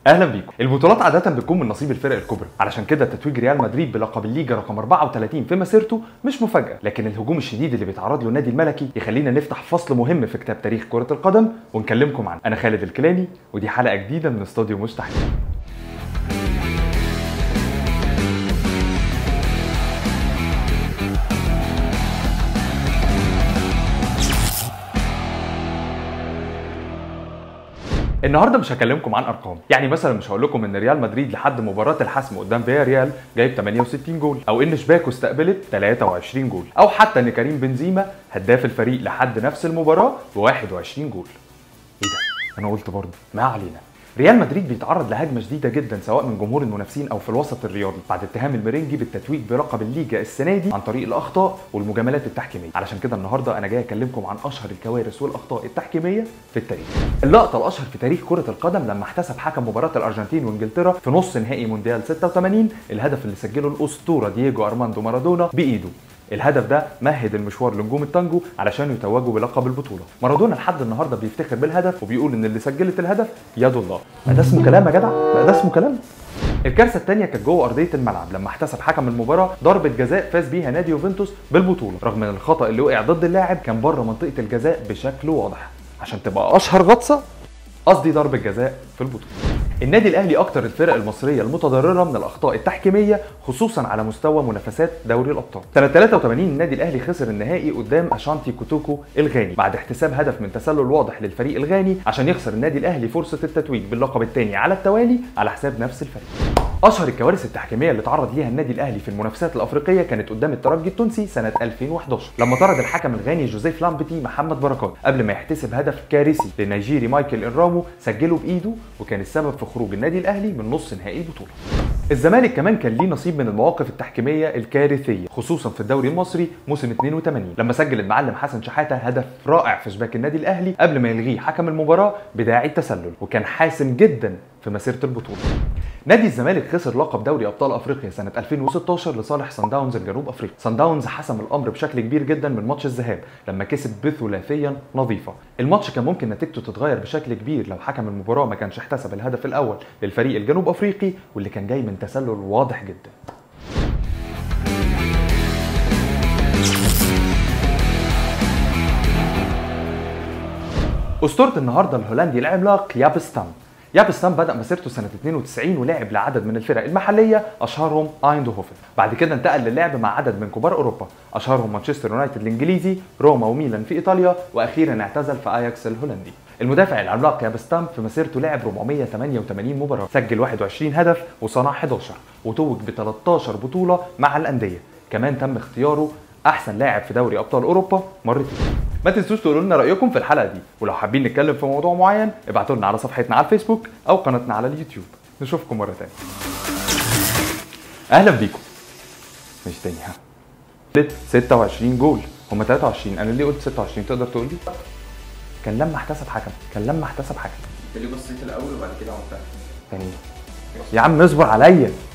اهلا بيكم البطولات عاده بتكون من نصيب الفرق الكبرى علشان كده تتويج ريال مدريد بلقب الليجا رقم 34 في مسيرته مش مفاجاه لكن الهجوم الشديد اللي بيتعرض له النادي الملكي يخلينا نفتح فصل مهم في كتاب تاريخ كره القدم ونكلمكم عنه انا خالد الكلاني ودي حلقه جديده من استوديو مستحيل النهارده مش هكلمكم عن ارقام يعني مثلا مش هقول لكم ان ريال مدريد لحد مباراه الحسم قدام فيا ريال جايب 68 جول او ان شباكو استقبلت 23 جول او حتى ان كريم بنزيما هداف الفريق لحد نفس المباراه ب 21 جول ايه ده انا قلت برضه ما علينا ريال مدريد بيتعرض لهجمه شديده جدا سواء من جمهور المنافسين او في الوسط الرياضي بعد اتهام الميرينجي بالتتويج بلقب الليجا السنه دي عن طريق الاخطاء والمجاملات التحكيميه علشان كده النهارده انا جاي اكلمكم عن اشهر الكوارث والاخطاء التحكيميه في التاريخ اللقطه الاشهر في تاريخ كره القدم لما احتسب حكم مباراه الارجنتين وانجلترا في نص نهائي مونديال 86 الهدف اللي سجله الاسطوره دييجو ارماندو مارادونا بايده الهدف ده مهد المشوار لنجوم التانجو علشان يتوجوا بلقب البطوله مارادونا لحد النهارده بيفتخر بالهدف وبيقول ان اللي سجلت الهدف يد الله ما ده اسمه كلام يا جدع ما ده اسمه كلام الكارثه الثانيه كانت جوه ارضيه الملعب لما احتسب حكم المباراه ضربه جزاء فاز بيها نادي يوفنتوس بالبطوله رغم ان الخطا اللي وقع ضد اللاعب كان بره منطقه الجزاء بشكل واضح عشان تبقى اشهر غطسه قصدي ضربه جزاء في البطوله النادي الاهلي اكتر الفرق المصريه المتضرره من الاخطاء التحكيميه خصوصا على مستوى منافسات دوري الابطال سنه 83 النادي الاهلي خسر النهائي قدام اشانتي كوتوكو الغاني بعد احتساب هدف من تسلل واضح للفريق الغاني عشان يخسر النادي الاهلي فرصه التتويج باللقب الثاني على التوالي على حساب نفس الفريق اشهر الكوارث التحكيميه اللي تعرض ليها النادي الاهلي في المنافسات الافريقيه كانت قدام الترجي التونسي سنه 2011 لما طرد الحكم الغاني جوزيف لامبتي محمد بركات قبل ما يحتسب هدف كارثي للنيجيري مايكل انرامو سجله بايده وكان السبب في خروج النادي الاهلي من نص نهائي البطوله الزمالك كمان كان ليه نصيب من المواقف التحكيميه الكارثيه خصوصا في الدوري المصري موسم 82 لما سجل المعلم حسن شحاته هدف رائع في شباك النادي الاهلي قبل ما يلغيه حكم المباراه بداعي التسلل وكان حاسم جدا في مسيره البطوله نادي الزمالك خسر لقب دوري ابطال افريقيا سنه 2016 لصالح سان داونز الجنوب افريقيا سان داونز حسم الامر بشكل كبير جدا من ماتش الذهاب لما كسب بثلاثيا نظيفه الماتش كان ممكن نتيجته تتغير بشكل كبير لو حكم المباراه ما كانش احتسب الهدف الاول للفريق الجنوب افريقي واللي كان جاي من تسلل واضح جدا اسطوره النهارده الهولندي العملاق يابستام يابستام بدأ مسيرته سنة 92 ولعب لعدد من الفرق المحلية أشهرهم ايندهوفن، بعد كده انتقل للعب مع عدد من كبار أوروبا، أشهرهم مانشستر يونايتد الإنجليزي، روما وميلان في إيطاليا، وأخيرا اعتزل في أياكس الهولندي. المدافع العملاق يابستام في مسيرته لعب 488 مباراة، سجل 21 هدف وصنع 11 وتوج ب 13 بطولة مع الأندية، كمان تم اختياره أحسن لاعب في دوري أبطال أوروبا مرتين. ما تنسوش تقولوا لنا رايكم في الحلقه دي ولو حابين نتكلم في موضوع معين ابعتوا لنا على صفحتنا على الفيسبوك او قناتنا على اليوتيوب نشوفكم مره تانية اهلا بيكم مش تاني ها 26 جول هم 23 انا ليه قلت 26 تقدر تقول لي كان لما احتسب حكم كان لما احتسب حكم انت ليه بصيت الاول وبعد كده عملتها يعني يا عم اصبر عليا